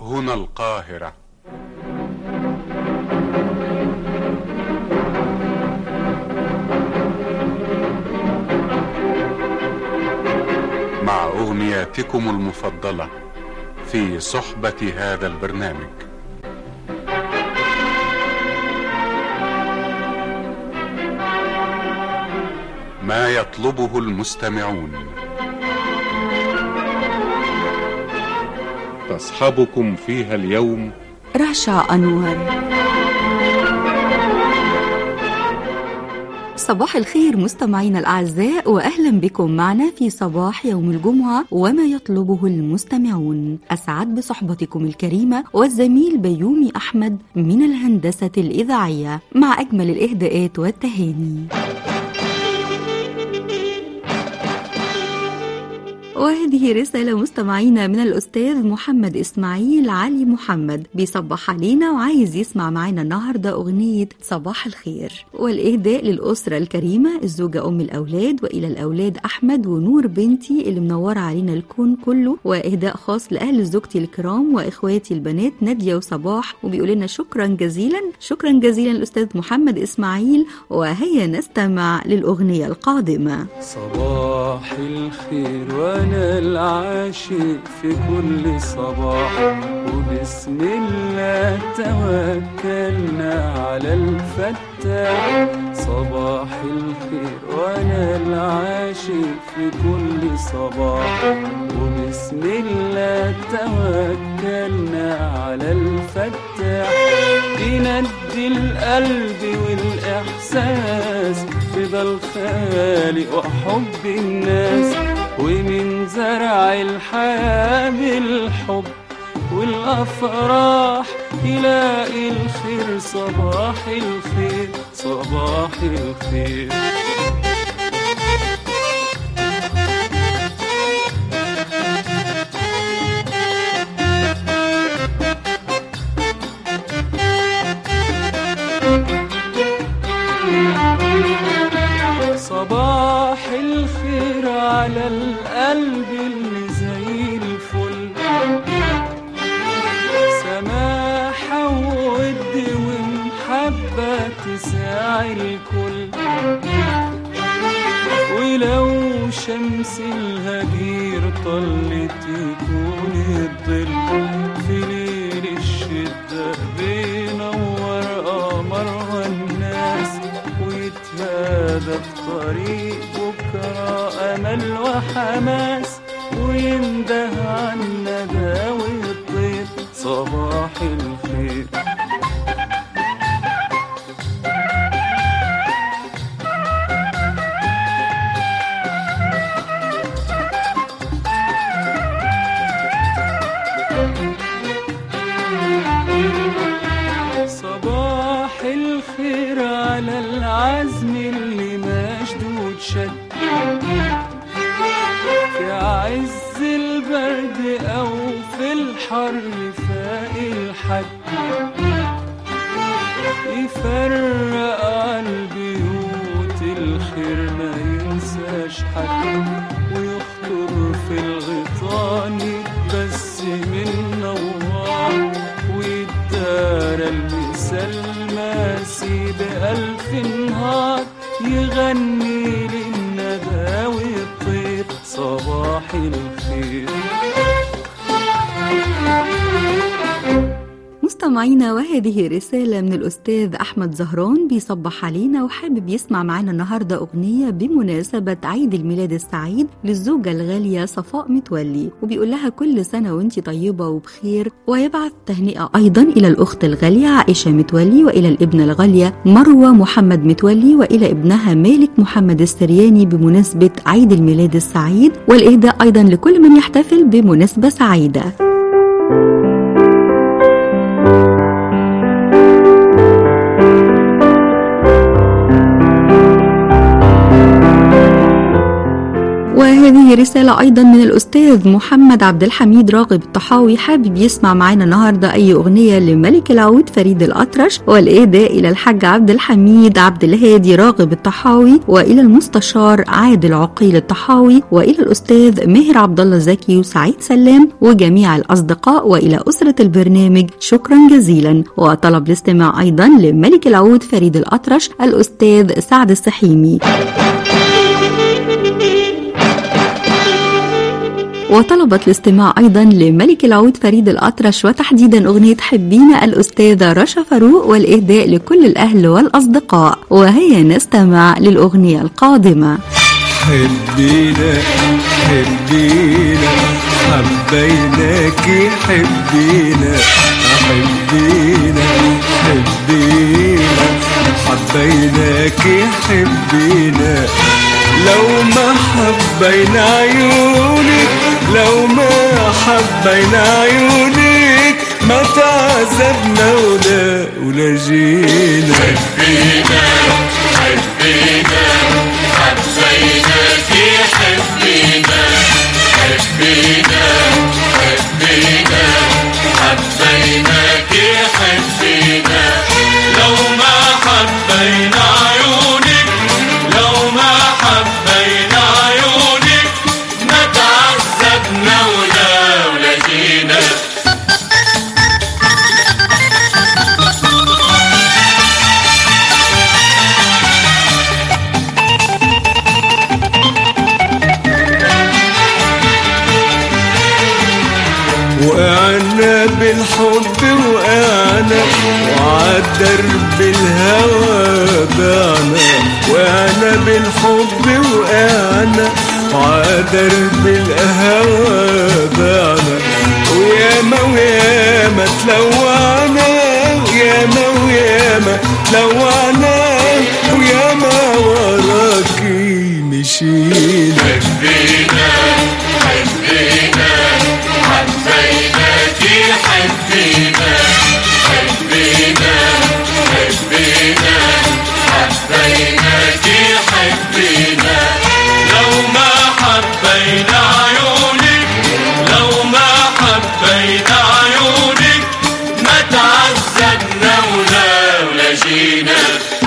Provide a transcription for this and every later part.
هنا القاهرة مع أغنياتكم المفضلة في صحبة هذا البرنامج ما يطلبه المستمعون تصحبكم فيها اليوم رشا أنور صباح الخير مستمعينا الأعزاء وأهلا بكم معنا في صباح يوم الجمعة وما يطلبه المستمعون أسعد بصحبتكم الكريمة والزميل بيومي أحمد من الهندسة الإذاعية مع أجمل الإهداءات والتهاني وهذه رسالة مستمعينا من الأستاذ محمد إسماعيل علي محمد بيصبح علينا وعايز يسمع معنا النهاردة أغنية صباح الخير والإهداء للأسرة الكريمة الزوجة أم الأولاد وإلى الأولاد أحمد ونور بنتي اللي منورة علينا الكون كله وإهداء خاص لأهل زوجتي الكرام وإخواتي البنات نادية وصباح وبيقول لنا شكرا جزيلا شكرا جزيلا الأستاذ محمد إسماعيل وهيا نستمع للأغنية القادمة صباح الخير وانا العاشق في كل صباح وبسم الله توكلنا على الفتاح صباح الخير وانا العاشق في كل صباح وبسم الله توكلنا على الفتاح يندي القلب والإحساس رضا الخالق وحب الناس ومن زرع الحياة بالحب والأفراح يلاقي الخير صباح الخير صباح الخير صباح الخير على القلب اللي زي الفل سماحة وود ومحبة تساعي الكل ولو شمس الهجير طلت يكون الظل في ليل الشدة بينور قمرها الناس ويتهادى في طريق بكرة أمل وحماس وينده عن ندى والطير صباح الخير صباح الخير على العزم اللي مشدود شد في عز البرد أو في الحر فاق الحد يفرق على البيوت الخير ما ينساش حد ويخطر في الغيطان بس من نوار ويدار المثال ماسي بألف نهار يغني للندى والطير صباح الخير مستمعينا وهذه رسالة من الأستاذ أحمد زهران بيصبح علينا وحابب يسمع معنا النهاردة أغنية بمناسبة عيد الميلاد السعيد للزوجة الغالية صفاء متولي وبيقول لها كل سنة وانت طيبة وبخير ويبعث تهنئة أيضا إلى الأخت الغالية عائشة متولي وإلى الابنة الغالية مروة محمد متولي وإلى ابنها مالك محمد السرياني بمناسبة عيد الميلاد السعيد والإهداء أيضا لكل من يحتفل بمناسبة سعيدة وهذه وهذه رسالة أيضا من الأستاذ محمد عبد الحميد راغب الطحاوي حابب يسمع معنا النهاردة أي أغنية لملك العود فريد الأطرش والإهداء إلى الحاج عبد الحميد عبد الهادي راغب الطحاوي وإلى المستشار عادل عقيل الطحاوي وإلى الأستاذ ماهر عبد الله زكي وسعيد سلام وجميع الأصدقاء وإلى أسرة البرنامج شكرا جزيلا وطلب الاستماع أيضا لملك العود فريد الأطرش الأستاذ سعد السحيمي وطلبت الاستماع أيضا لملك العود فريد الأطرش وتحديدا أغنية حبينا الأستاذة رشا فاروق والإهداء لكل الأهل والأصدقاء وهيا نستمع للأغنية القادمة حبينا حبينا حبيناك حبينا حبينا حبينا حبيناك حبينا لو ما حبينا عيونك لو ما حبينا عيونك ما تعذبنا ولا ولا جينا حبينا حبينا حبيناك حبينا حبينا حبينا حبيناك حبينا لو ما حبينا عيونك لو ما حبينا عيونك ما تعذبنا ولا ولا جينا وقعنا بالحب وقعنا وعالدرب الهوى باعنا وقعنا بالحب وقعنا وعالدرب الهوى باعنا وياما وياما تلوعنا وياما وياما تلوعنا وياما وراكي مشينا حبينا حبينا حبيناك حبينا حبينا حبينا حبيناك حبينا لو ما حبينا عيونك لو ما حبينا عيونك ما تعذبنا ولا ولا جينا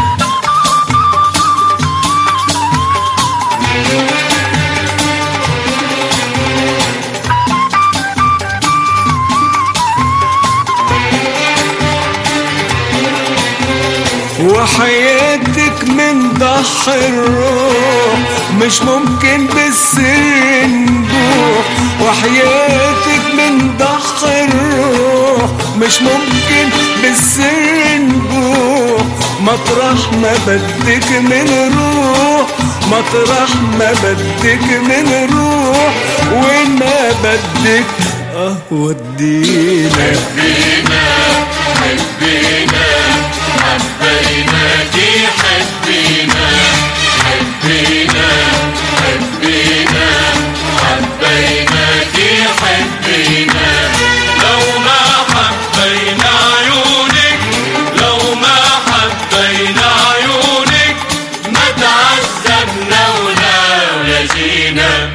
وحياتك من ضح الروح مش ممكن بالسر نبوح وحياتك من ضح الروح مش ممكن بالسر نبوح مطرح ما بدك من روح مطرح ما بدك من روح وين ما بدك اه ودينا حبينا حبينا حبيناك حبينا حبينا حبينا حبيناك حبينا لو ما حبينا عيونك لو ما حبينا عيونك ما تعذبنا ولا ولا جينا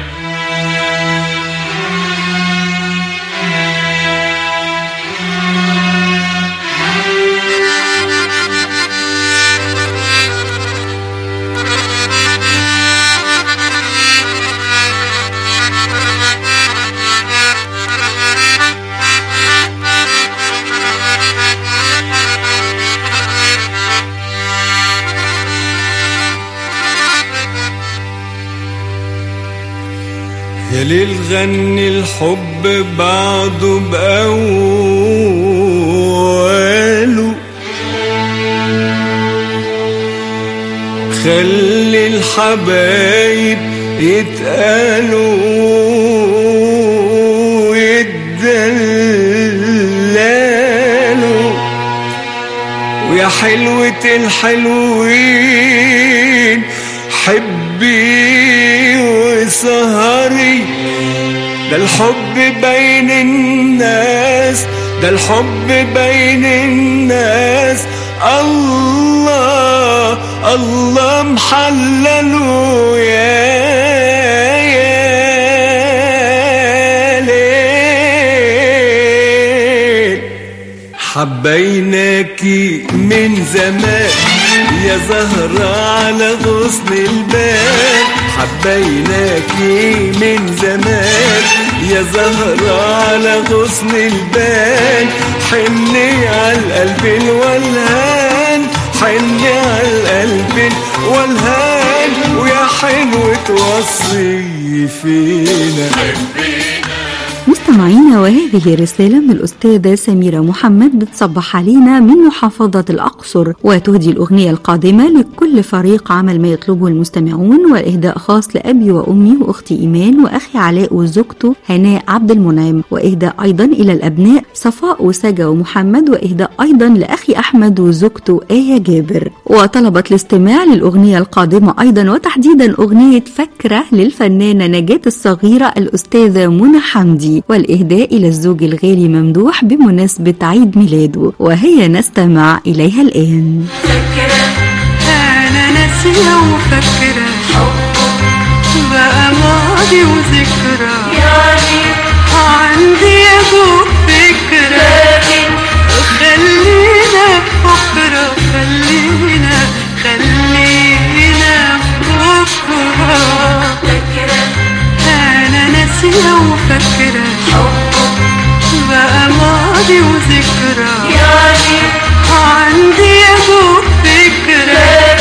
يا ليل غني الحب بعده بأوله خلي الحبايب يتقالوا ويتدللوا ويا حلوة الحلوين حبي وسهري ده الحب بين الناس ده الحب بين الناس الله الله محلله يا يا حبيناكي من زمان يا زهرة على غصن البال حبيناكي من زمان يا زهرة على غصن البال حني على القلب الولهان حني على القلب الولهان ويا حلو توصي فينا مستمعينا وهذه رسالة من الأستاذة سميرة محمد بتصبح علينا من محافظة الأقصر وتهدي الأغنية القادمة لكل فريق عمل ما يطلبه المستمعون وإهداء خاص لأبي وأمي وأختي إيمان وأخي علاء وزوجته هناء عبد المنعم وإهداء أيضا إلى الأبناء صفاء وسجا ومحمد وإهداء أيضا لأخي أحمد وزوجته آية جابر وطلبت الاستماع للأغنية القادمة أيضا وتحديدا أغنية فكرة للفنانة نجاة الصغيرة الأستاذة منى حمدي والإهداء إلى الزوج الغالي ممدوح بمناسبة عيد ميلاده وهي نستمع إليها الآن أنا ناسية وفاكرة بقى ماضي وذكرى عندي يا دوب فكرة خلينا بكرة خلينا خلينا بكرة أنا ناسية وفاكرة بقى ماضي وذكرى عندي يا دوب فكرة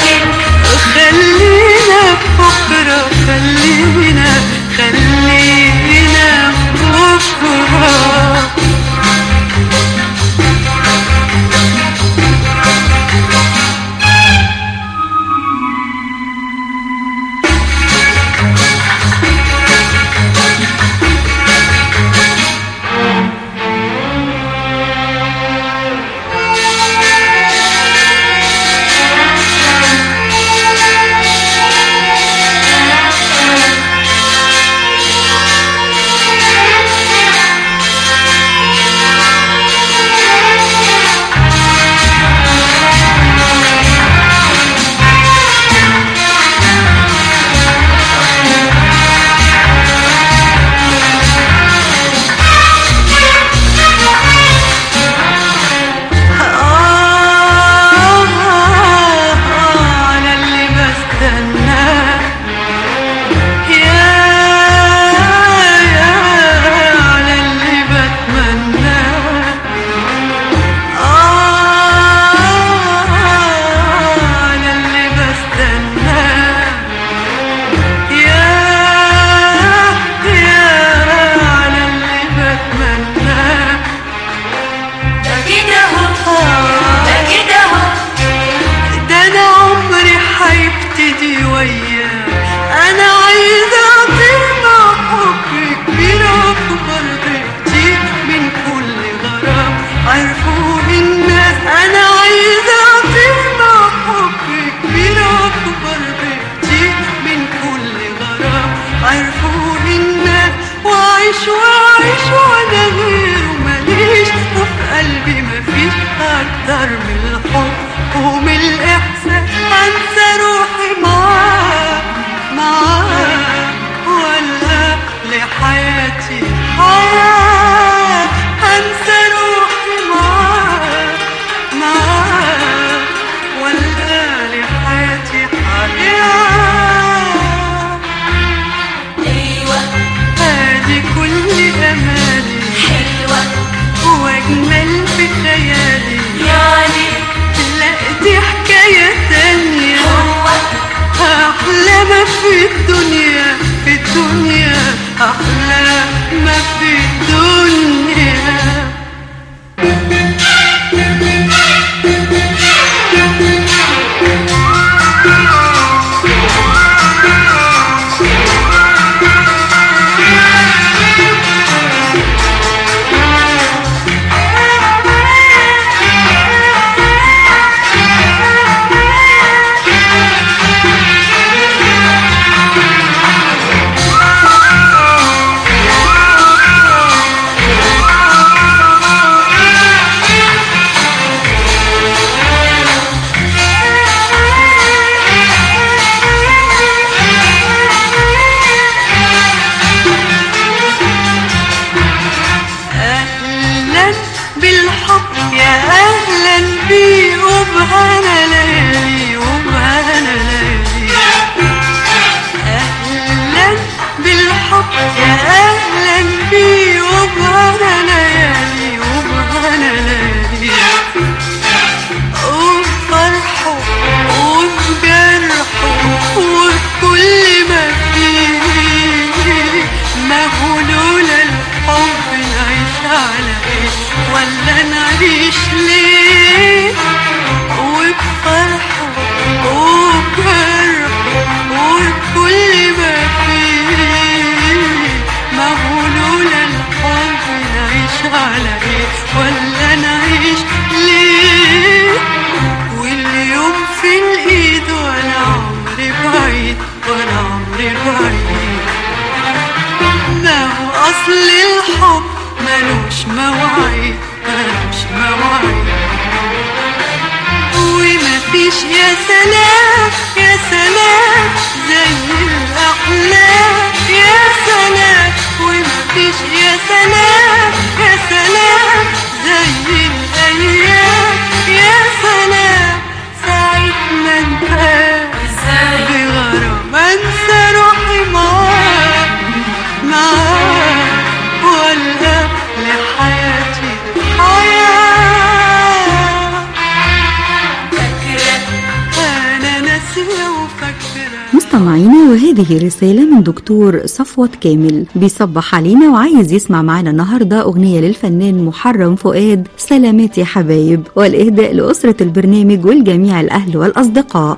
خلينا بكرة خلينا خلينا بكرة على اللي بستناه يا يا على اللي بتمناه آه على اللي بستناه يا يا على اللي بتمناه ده انا عمري هيبتدي وياه انا عايزه اطير حب كبير اكبر بكتير من كل غرام عرفوه الناس انا عايزه اطير حب كبير اكبر بكتير من كل غرام عرفوه الناس واعيش واعيش وانا غيره ماليش وفي قلبي مفيش اكتر من الحب ومن الاحساس انسى روحي معاه معاه ولا لحياتي حياه انسى روحي معاه معاه ولا لحياتي حياه ادي كل امالي واجمل في خيالي لا دي حكاية تانية أحلى ما في الدنيا في الدنيا أحلى ما في الدنيا أهلا بالحب يا ولا نعيش ليه وبفرحه وبجرحه وبكل ما فيه ما هو لولا الحب نعيش على ايه ولا نعيش ليه واليوم في الايد وانا عمري بعيد وانا عمري بعيد ما هو اصل الحب ملوش مواعيد ملوش مواعيد وما فيش يا سلام يا سلام زي الأحلام يا سلام وما فيش يا سلام يا سلام زي الأيام يا سلام ساعة ما انتهى بغرام انسى روحي معاك معاك ولا لحياتي حياة أنا ناسية وفاكرة مستمعينا وهذه رسالة من دكتور صفوت كامل بيصبح علينا وعايز يسمع معنا النهاردة أغنية للفنان محرم فؤاد سلامات يا حبايب والإهداء لأسرة البرنامج والجميع الأهل والأصدقاء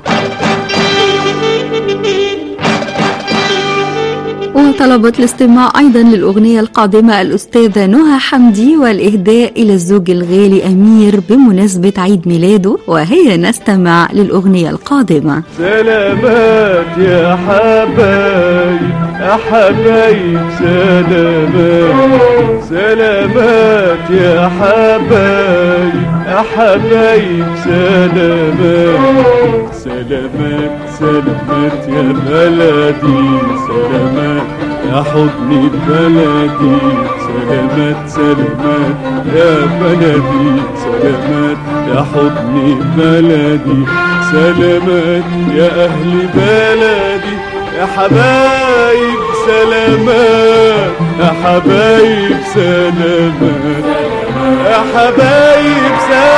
وطلبت الاستماع أيضا للأغنية القادمة الأستاذة نهى حمدي والإهداء إلى الزوج الغالي أمير بمناسبة عيد ميلاده وهي نستمع للأغنية القادمة سلامات يا حبايب يا حبايب سلامات سلامات يا حبايب يا حبايب سلامات سلامات سلامات يا بلدي سلامات يا حضني بلدي سلامات سلامات يا بلدي سلامات يا حضني بلدي سلامات يا أهل بلدي يا حبايب سلامات يا حبايب سلامات يا حبايب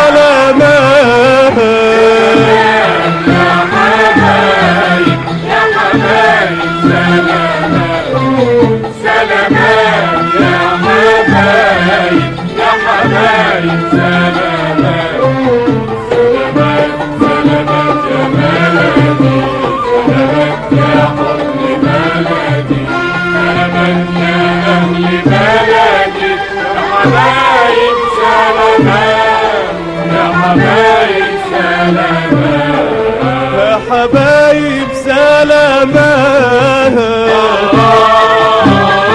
سلامات يا حبايب سلامات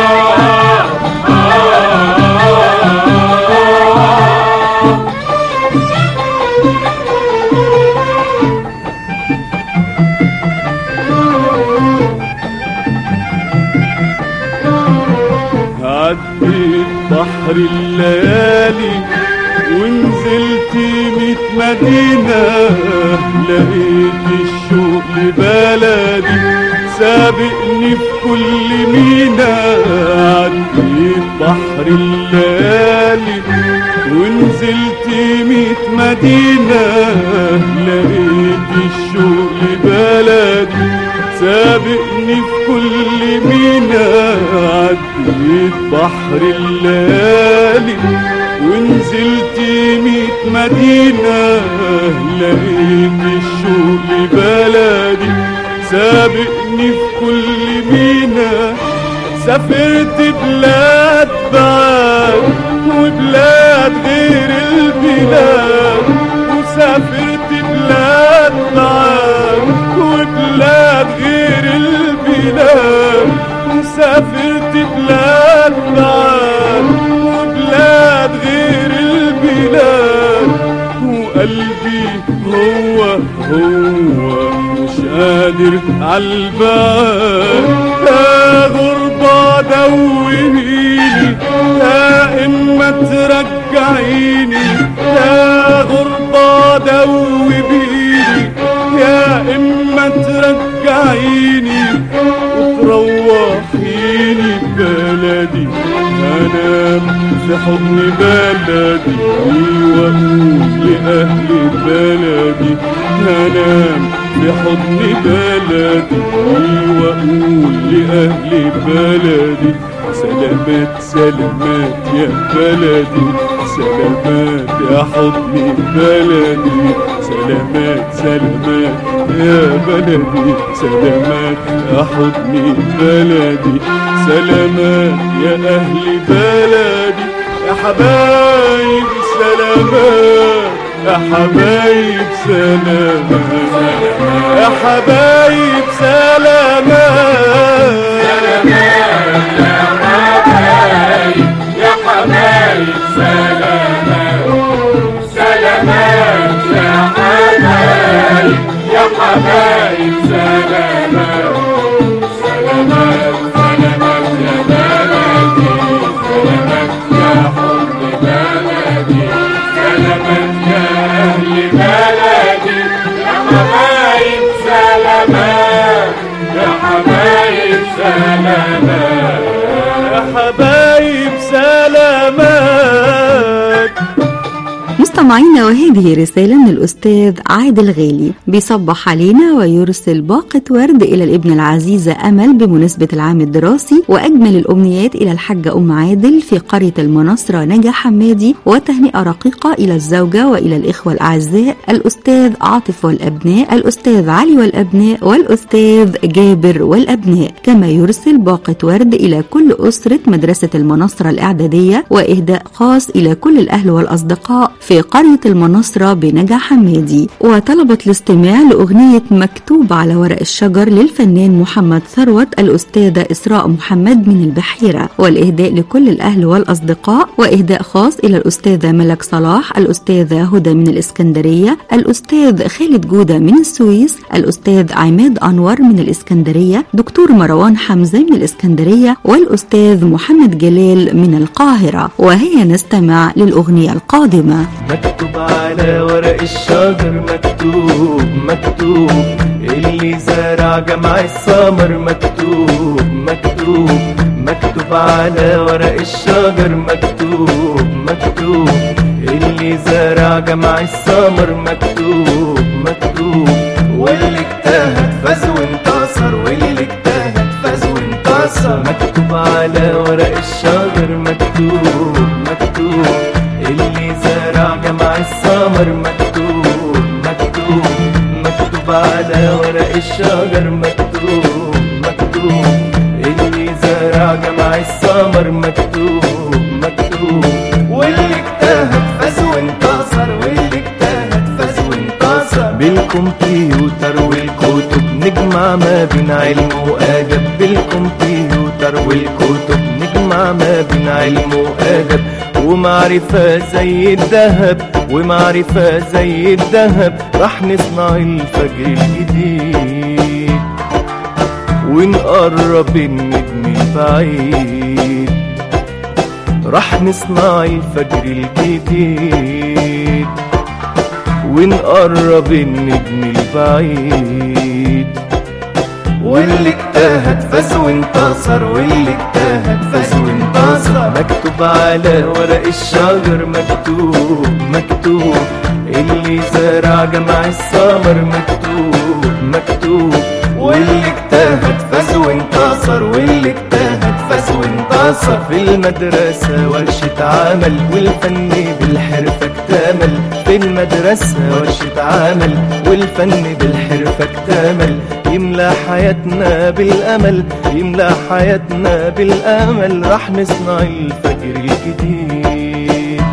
عديت بحر الليالي ونزلت ميت مدينة لقيت الشوق لبلدي سابقني في كل مينا عديت بحر الليالي ونزلت ميت مدينة لقيت الشوق لبلدي سابقني في كل مينا عديت بحر الليالي ونزلت ميت مدينة لقيت الشوق لبلدي سابقني في كل مينا سافرت بلاد بعاد وبلاد غير البلاد وسافرت بلاد بعاد وبلاد غير البلاد وسافرت بلاد بعاد وبلاد غير البلاد وقلبي هو هو مش قادر عالبال يا غربة دوبيني يا إما ترجعيني يا غربة دوبيني يا إما ترجعيني وتروحيني بلدي أنام في حضن بلدي وأقول لأهل بلدي أنام في حضن بلدي وأقول لأهل بلدي سلامات سلامات يا بلدي سلامات يا حضن بلدي سلامات سلامات يا بلدي سلامات يا حضن بلدي سلامات يا أهل بلدي يا حبايب سلامات يا حبايب سلامات يا حبايب سلامات يا حبايب سلامات سلامات يا حبايب يا حبايب سلامات سلامات سلامات يا بلدي سلامات يا حب بلدي سلامات يا أهل بلدي يا حبايب سلامات يا حبايب سلامات يا حبايب سلامات مستمعينا وهذه رسالة من الأستاذ عادل غالي بيصبح علينا ويرسل باقة ورد إلى الابن العزيزة أمل بمناسبة العام الدراسي وأجمل الأمنيات إلى الحاجة أم عادل في قرية المناصرة نجا حمادي وتهنئة رقيقة إلى الزوجة وإلى الإخوة الأعزاء الأستاذ عاطف والأبناء الأستاذ علي والأبناء والأستاذ جابر والأبناء كما يرسل باقة ورد إلى كل أسرة مدرسة المناصرة الإعدادية وإهداء خاص إلى كل الأهل والأصدقاء في قرية المناصرة بنجا حمادي وطلبت الاستماع لأغنية مكتوب على ورق الشجر للفنان محمد ثروت الأستاذة إسراء محمد من البحيرة والإهداء لكل الأهل والأصدقاء وإهداء خاص إلى الأستاذة ملك صلاح الأستاذة هدى من الإسكندرية الأستاذ خالد جودة من السويس الأستاذ عماد أنور من الإسكندرية دكتور مروان حمزة من الإسكندرية والأستاذ محمد جلال من القاهرة وهي نستمع للأغنية القادمة مكتوب على ورق الشجر مكتوب مكتوب اللي زرع جمع السمر مكتوب مكتوب مكتوب على ورق الشجر مكتوب مكتوب اللي زرع جمع السمر مكتوب مكتوب واللي اجتهد فاز وانتصر واللي اجتهد فاز وانتصر مكتوب على ورق الشجر مكتوب مكتوب اللي زرع جمع السمر مكتوب مكتوب مكتوب على ورق الشجر مكتوب مكتوب اللي زرع جمع السمر مكتوب مكتوب واللي اجتهد فاز وانتصر واللي اجتهد فاز وانتصر بالكمبيوتر والكتب نجمع ما بين علم وادب بالكمبيوتر والكتب نجمع ما بين علم وادب ومعرفة زي الذهب ومعرفة زي الذهب راح نصنع الفجر الجديد ونقرب النجم البعيد راح نصنع الفجر الجديد ونقرب النجم البعيد واللي اجتهد فاز وانتصر واللي اجتهد فاز وانتصر مكتوب على ورق الشجر مكتوب مكتوب اللي زرع جمع السمر مكتوب مكتوب واللي اجتهد فاز وانتصر واللي اجتهد فاز وانتصر في المدرسة ورشة عمل والفن بالحرفة اكتمل في المدرسة ورشة عمل والفن بالحرفة اكتمل يملى حياتنا بالأمل يملى حياتنا بالأمل راح نصنع الفجر الجديد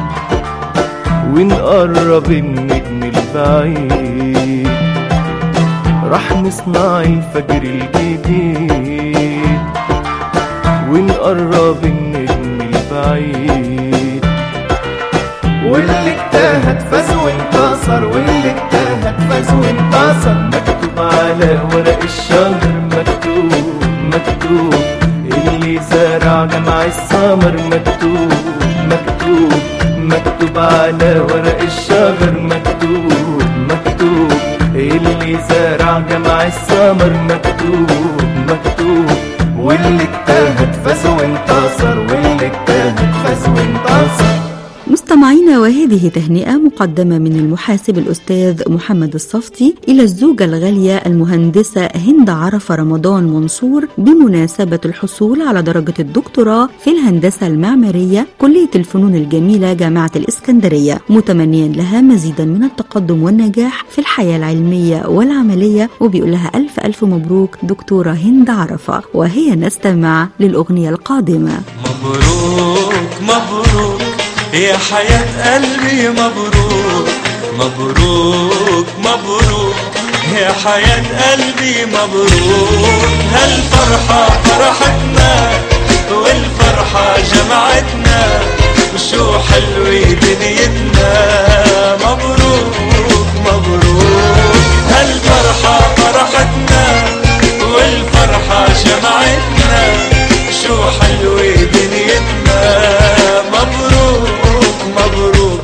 ونقرب النجم البعيد راح نصنع الفجر الجديد ونقرب النجم البعيد واللي اجتهد فاز وانتصر واللي اجتهد فاز وانتصر مكتوب على ورق الشجر مكتوب مكتوب اللي زرع جمع السمر مكتوب مكتوب مكتوب على ورق الشجر مكتوب مكتوب اللي زرع جمع السمر مكتوب مكتوب واللي اجتهد فاز وانتصر واللي اجتهد فاز وانتصر مستمعينا وهذه تهنئة مقدمة من المحاسب الأستاذ محمد الصفتي إلى الزوجة الغالية المهندسة هند عرفة رمضان منصور بمناسبة الحصول على درجة الدكتوراه في الهندسة المعمارية كلية الفنون الجميلة جامعة الإسكندرية متمنيا لها مزيدا من التقدم والنجاح في الحياة العلمية والعملية وبيقول لها ألف ألف مبروك دكتورة هند عرفة وهي نستمع للأغنية القادمة مبروك مبروك يا حياة قلبي مبروك مبروك مبروك يا حياة قلبي مبروك هالفرحة فرحتنا والفرحة جمعتنا وشو حلوة دنيتنا مبروك مبروك هالفرحة فرحتنا والفرحة جمعتنا شو حلوة دنيتنا مبروك مبروك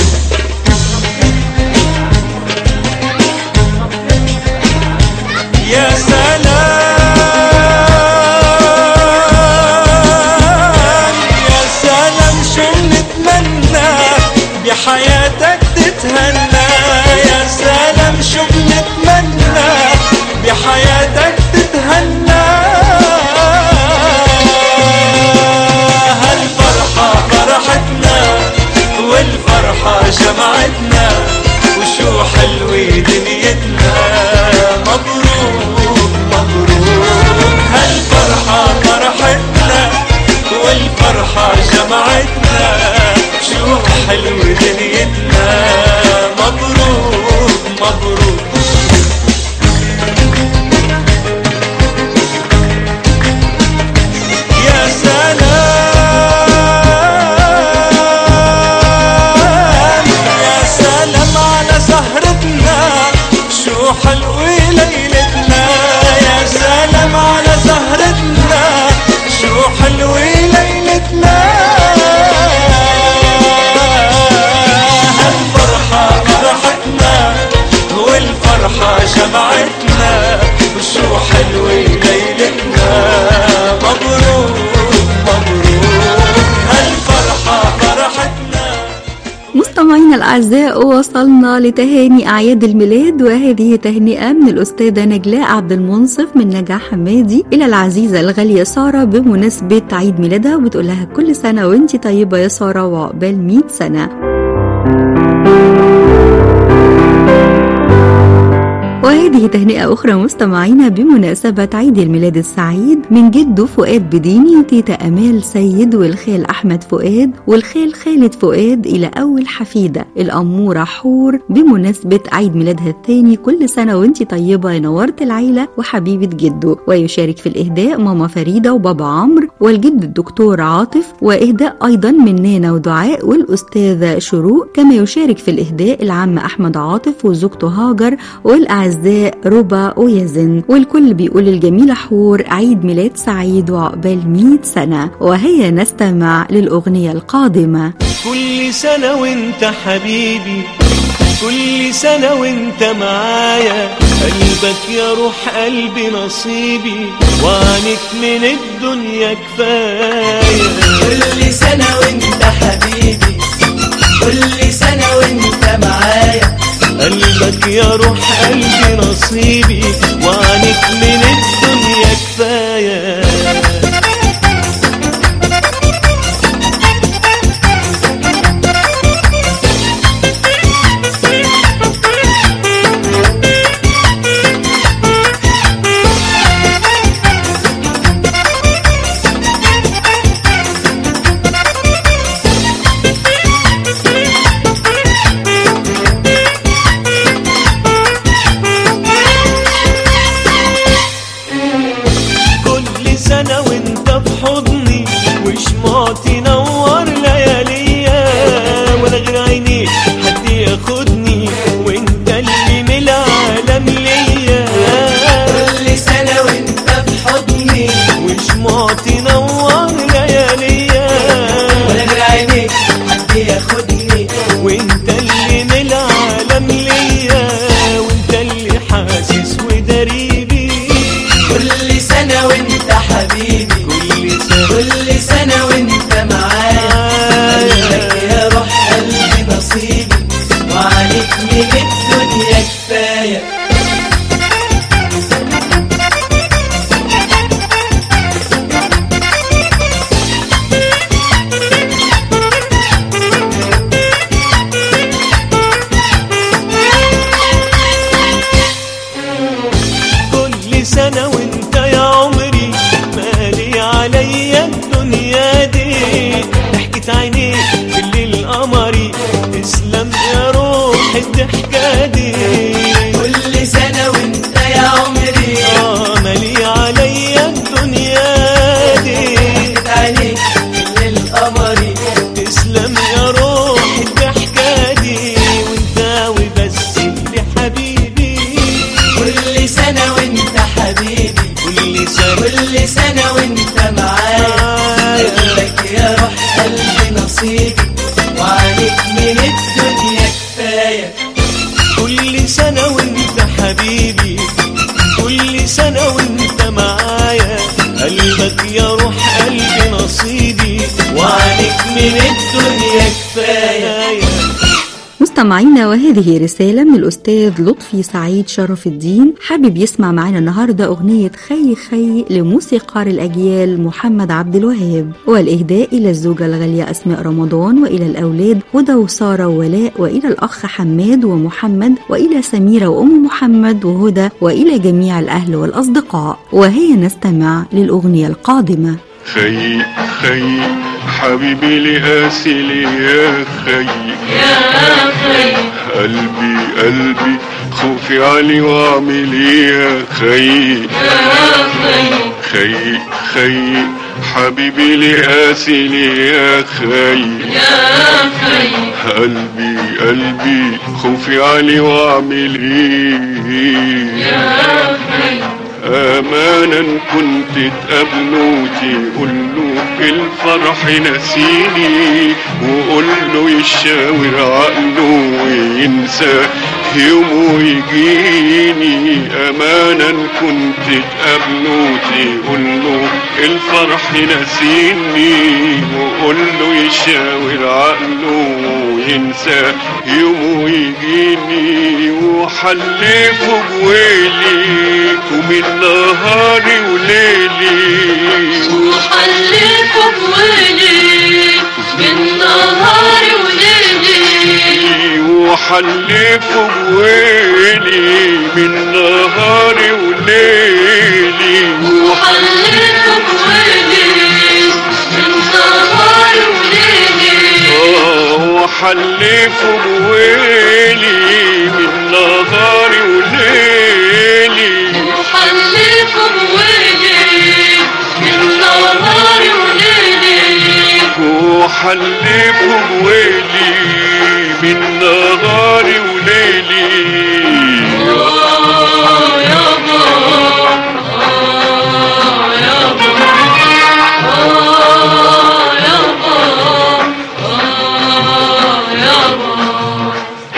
يا سلام يا سلام شو بنتمنى بحياتك تتهنى يا سلام شو بنتمنى بحياتك تتهنى هالفرحة فرحتنا والفرحة جمعتنا وشو حلوة دنيتنا مبروك مبروك هالفرحة فرحتنا والفرحة جمعتنا شو حلوة دنيتنا مبروك مبروك يا سلام يا سلام على سهرتنا شو حلوة ليلتنا يا سلام على سهرتنا شو حلوة ليلتنا هالفرحة فرحتنا والفرحة جمعتنا وشو حلوة ليلتنا مبروك مبروك هالفرحة فرحتنا مستمعينا الأعزاء وصلنا لتهاني أعياد الميلاد وهذه تهنئة من الأستاذة نجلاء عبد المنصف من نجاح حمادي إلى العزيزة الغالية سارة بمناسبة عيد ميلادها وبتقول لها كل سنة وانت طيبة يا سارة وعقبال 100 سنة وهذه تهنئة أخرى مستمعينا بمناسبة عيد الميلاد السعيد من جده فؤاد بديني وتيتا أمال سيد والخال أحمد فؤاد والخال خالد فؤاد إلى أول حفيدة الأمورة حور بمناسبة عيد ميلادها الثاني كل سنة وانت طيبة يا نورت العيلة وحبيبة جده ويشارك في الإهداء ماما فريدة وبابا عمرو والجد الدكتور عاطف وإهداء أيضا من نانا ودعاء والأستاذة شروق كما يشارك في الإهداء العم أحمد عاطف وزوجته هاجر والأعزاء ربا ويزن والكل بيقول الجميلة حور عيد ميلاد سعيد وعقبال 100 سنة وهيا نستمع للأغنية القادمة كل سنة وانت حبيبي كل سنة وانت معايا قلبك يا روح قلبي نصيبي وعنك من الدنيا كفاية كل سنة وانت حبيبي كل سنة وانت معايا قلبك يا روح قلبي نصيبي وعنك من الدنيا كفاية وعليك من الدنيا كفاية كل سنة وانت يا عمري مالي عليا الدنيا دي ضحكة عينيك في الليل قمري تسلم يا روح الضحكة دي كل سنة وانت يا عمري آه مالي عليا الدنيا دي ضحكت عليك للقمري تسلم يا روح الضحكة دي وانت وبس اللي حبيبي كل سنة وانت حبيبي كل سنة كل سنة وانت معايا قلبك يا روح قلبي نصيبي وعليك من الدنيا كفاية كل سنة وانت حبيبي كل سنة وانت معايا قلبك يا روح قلبي نصيبي وعليك من الدنيا كفاية مستمعينا وهذه رسالة من الأستاذ لطفي سعيد شرف الدين حابب يسمع معنا النهاردة أغنية خي خي لموسيقار الأجيال محمد عبد الوهاب والإهداء إلى الزوجة الغالية أسماء رمضان وإلى الأولاد هدى وسارة وولاء وإلى الأخ حماد ومحمد وإلى سميرة وأم محمد وهدى وإلى جميع الأهل والأصدقاء وهي نستمع للأغنية القادمة خي خي حبيبي لآسلي يا خي يا خي قلبي قلبي خوفي علي واعملي يا خي يا خي خي خي حبيبي لآسلي يا خي يا خي قلبي قلبي خوفي علي واعملي يا خي امانا كنت تقابله تقوله الفرح نسيني وقوله يشاور عقله وينسى يوم ويجيني امانا كنت تقابله تقوله الفرح نسيني وقوله يشاور عقله وينسى يوم ويجيني وحلفه بويلي ومن نهاري وليلي وحلفه بويلي من نهار وليلي وحلفه بويلي من نهاري وليلي وحلفه بويلي من نهار وليلي آه، وحلفه بويلي من نهاري وليلي وحلفه بويلي من نهار وليلي وحلفه بويلي من نهاري وليلي آه يابا آه يابا آه يابا آه يابا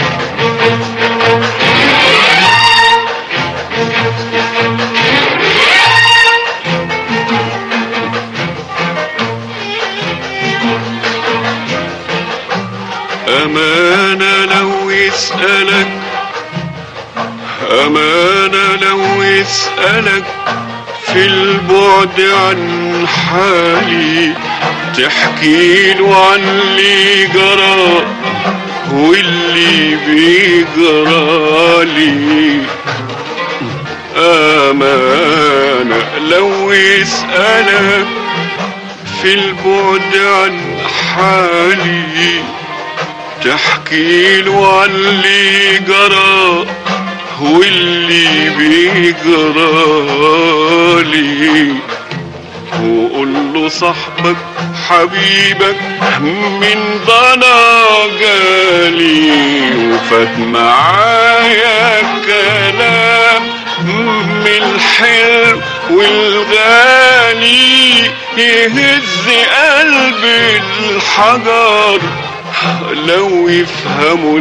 أمانة لو يسألك أمانة لو يسألك في البعد عن حالي تحكي له عن اللي جرى واللي بيجرالي أمانة لو يسألك في البعد عن حالي تحكي له عن اللي جرى واللي بيجرالي وقول له صاحبك حبيبك من ضنا جالي وفات معايا كلام من الحلو والغالي يهز قلب الحجر لو يفهموا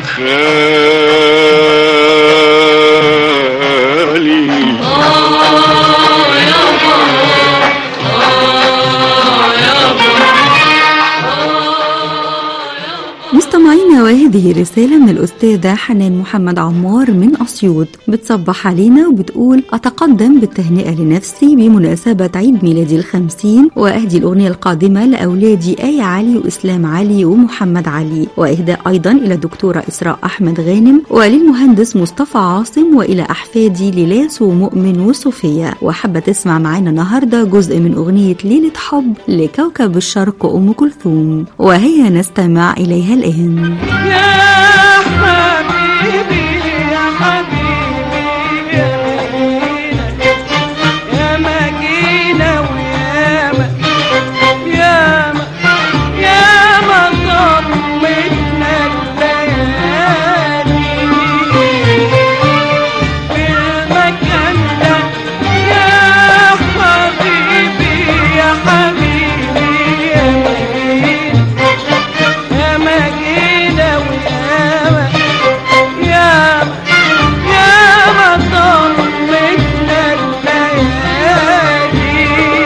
الخالي آه يابا آه يابا مستمعينا وهذه رسالة من الأستاذة حنان محمد عمار من أسيوط بتصبح علينا وبتقول أتقدم بالتهنئة لنفسي بمناسبة عيد ميلادي الخمسين وأهدي الأغنية القادمة لأولادي آية علي وإسلام علي ومحمد علي وإهداء أيضا إلى الدكتورة إسراء أحمد غانم وللمهندس مصطفى عاصم وإلى أحفادي ليلاس ومؤمن وصوفيا وحابة تسمع معانا النهاردة جزء من أغنية ليلة حب لكوكب الشرق أم كلثوم وهي نستمع إليها الآن يا حبيبي يا حبيبي يا مدينة يا مدينة وياما ياما ياما ضمتنا الليالي في المكان ده يا حبيبي يا حبيبي يا مدينة يا مدينة وياما ياما ياما ضمتنا الليالي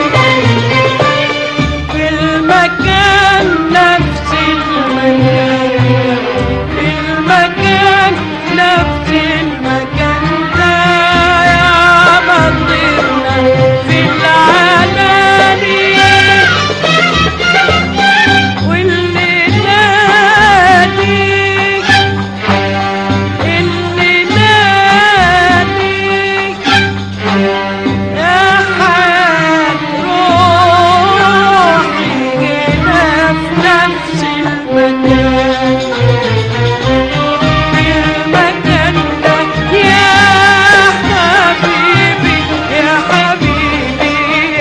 في المكان نفس المكان في المكان نفس المكان ده يا مضينا في العلالي واللي نادي اللي نادي يا حياة روحي هنا في نفس المكان في المكان ده يا حبيبي يا حبيبي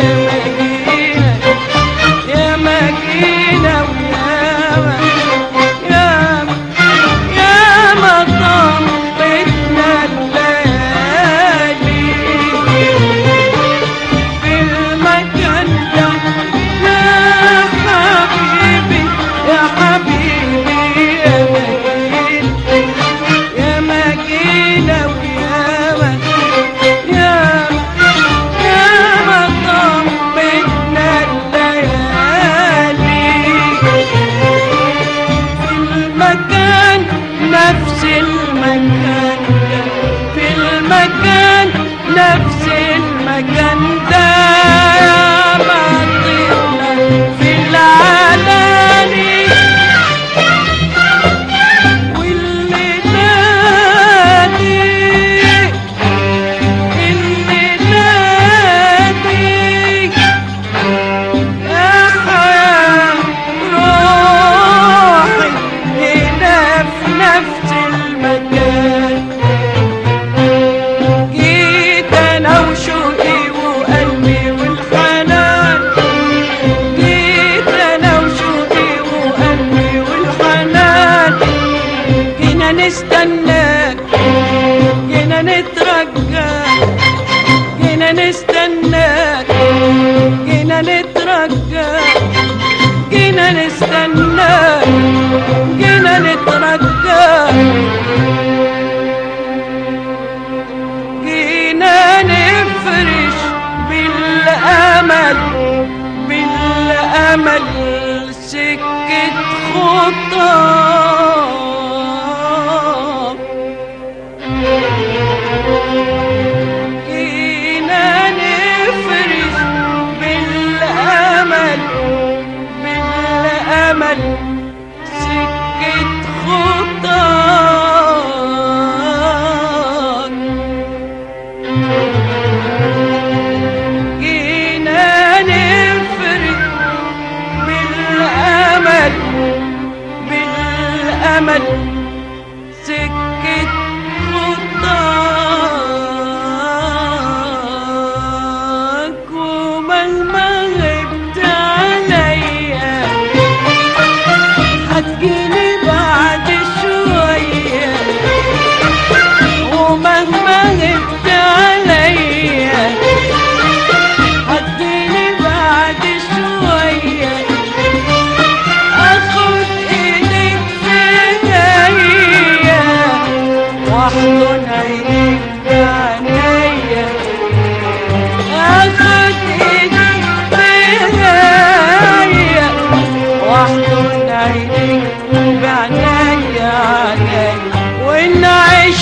يا مدينة يا مدينة وياما ياما ياما ضمتنا الليالي في المكان ده يا حبيبي يا حبيبي يا مدينة يا مدينة وياما ياما ياما ضمتنا الليالي في المكان نفس المكان في المكان نفس المكان ده يا مطيرنا في العلالي واللي نادي اللي نادي يا حياة روحي هنا في نفس المكان جيت انا وشوقي وقلبي والحنان جيت انا وشوقي وقلبي والحنان جينا نستناك جينا نترجاك جينا نستناك جينا نترجاك جينا نستناك جينا نترجاك جينا نفرش بالأمل بالأمل سكة خطاك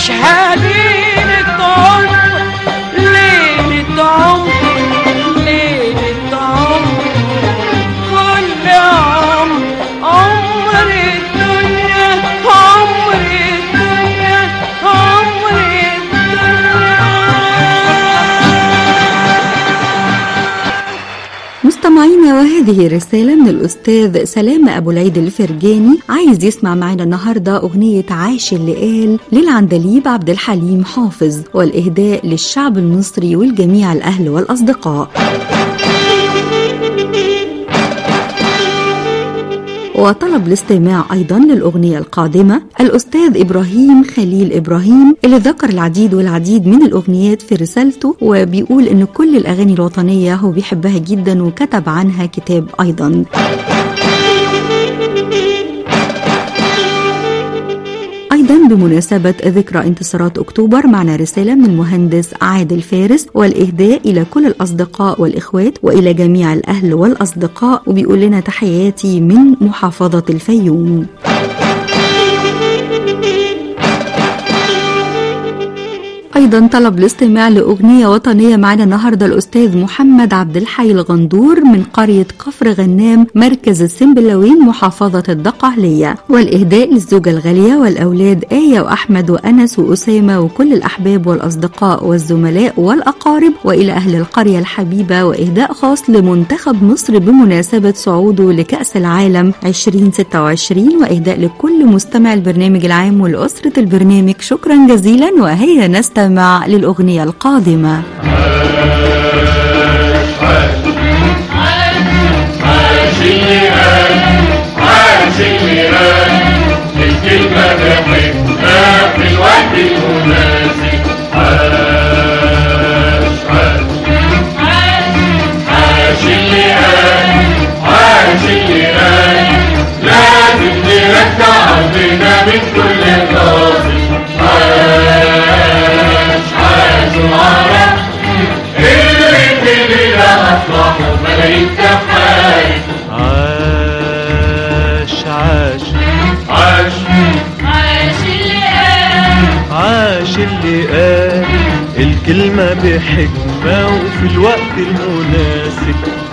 عيشها ليلة عمر ليلة عمر ليلة عمر كل عمر عمر الدنيا عمر الدنيا عمر الدنيا مستمعينا وهذه رسالة من الأستاذ سلام أبو العيد الفرجاني عايز يسمع معنا النهاردة أغنية عاش اللي قال للعندليب عبد الحليم حافظ والإهداء للشعب المصري والجميع الأهل والأصدقاء وطلب الاستماع أيضا للأغنية القادمة الأستاذ إبراهيم خليل إبراهيم اللي ذكر العديد والعديد من الأغنيات في رسالته وبيقول إن كل الأغاني الوطنية هو بيحبها جدا وكتب عنها كتاب أيضا أيضا بمناسبة ذكرى انتصارات أكتوبر معنا رسالة من المهندس عادل فارس والإهداء إلى كل الأصدقاء والإخوات وإلى جميع الأهل والأصدقاء وبيقول لنا تحياتي من محافظة الفيوم أيضا طلب الاستماع لأغنية وطنية معنا النهاردة الأستاذ محمد عبد الحي الغندور من قرية كفر غنام مركز السنبلاوين محافظة الدقهلية والإهداء للزوجة الغالية والأولاد آية وأحمد وأنس وأسامة وكل الأحباب والأصدقاء والزملاء والأقارب وإلى أهل القرية الحبيبة وإهداء خاص لمنتخب مصر بمناسبة صعوده لكأس العالم 2026 وإهداء لكل مستمع البرنامج العام ولأسرة البرنامج شكرا جزيلا وهيا نستمع للأغنية القادمة عاش اللي قال عاش اللي قال الكلمة بحبها في الوقت المناسب عاش عاش عاش اللي قال عاش اللي قال لازم نرجع أرضنا من كل غاصب عاش عاش العرب اللي في ليلة أصلحوا ملايين تحايل عاش عاش عاش عاش اللي قال عاش اللي قال الكلمة بحكمة وفي الوقت المناسب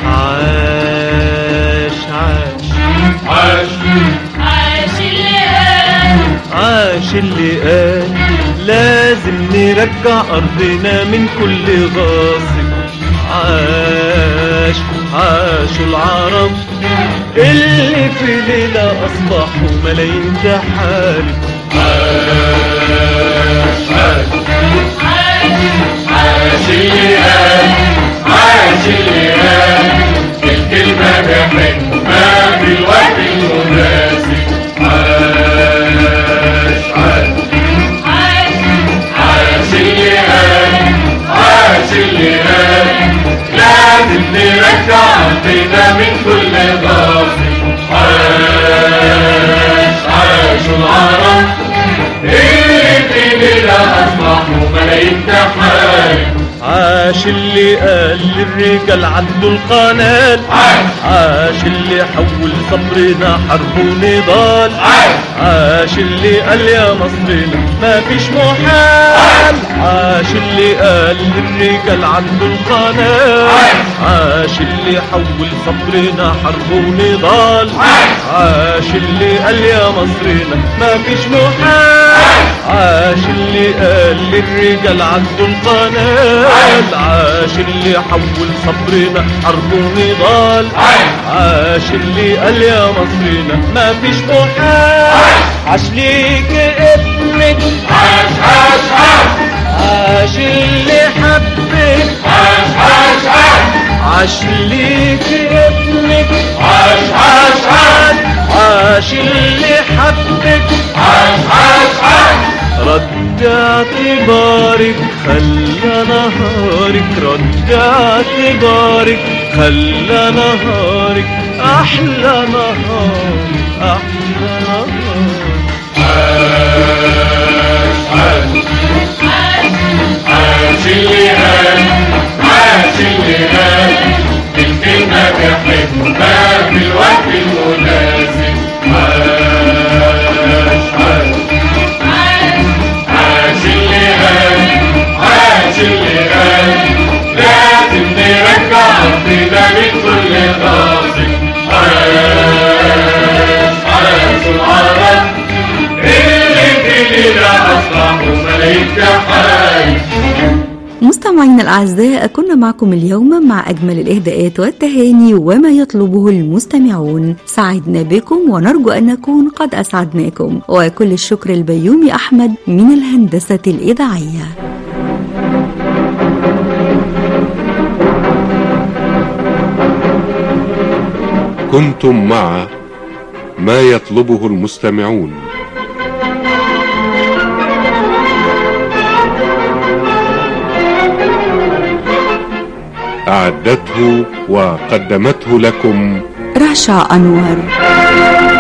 عاش عاش عاش عاش اللي قال عاش اللي قال لازم نرجع أرضنا من كل غاصب عاش عاشوا العرب اللي في ليلة أصبحوا ملايين تحارب عاش اللي قال عاش اللي قال الكلمة بحكمة في الوقت المناسب عاش عاش عاش اللي قال عاش اللي قال لازم نرجع أرضنا من كل غاصب عاش عاشوا العرب اللي في ليلة أصبحوا ملايين تحارب عاش اللي قال للرجال عدوا القنال عاش عاش اللي حول صبرنا حرب ونضال عاش عاش اللي قال يا مصرنا ما فيش محال عاش اللي قال للرجال عنده القناة عاش اللي حول صبرنا حرب ونضال عاش اللي قال يا مصرنا ما فيش محال عاش اللي قال للرجال عنده القناة عاش اللي حول صبرنا حرب ونضال عاش اللي قال يا مصرنا ما فيش محال عاش ليك ابنك عاش عاش عاش عاش اللي حبك عاش عاش عاش عاش ليك ابنك عاش عاش عاش عاش اللي حبك عاش عاش عاش رد اعتبارك خلى نهارك رد اعتبارك خلى نهارك احلى نهار احلى نهار عاش اللي قال عاش اللي قال الكلمة بحكمة في الوقت المناسب عاش عاش عاش اللهم لك تحايا مستمعينا الأعزاء كنا معكم اليوم مع أجمل الإهداءات والتهاني وما يطلبه المستمعون سعدنا بكم ونرجو أن نكون قد أسعدناكم وكل الشكر البيومي أحمد من الهندسة الإذاعية كنتم مع ما يطلبه المستمعون أعدته وقدمته لكم رشا أنور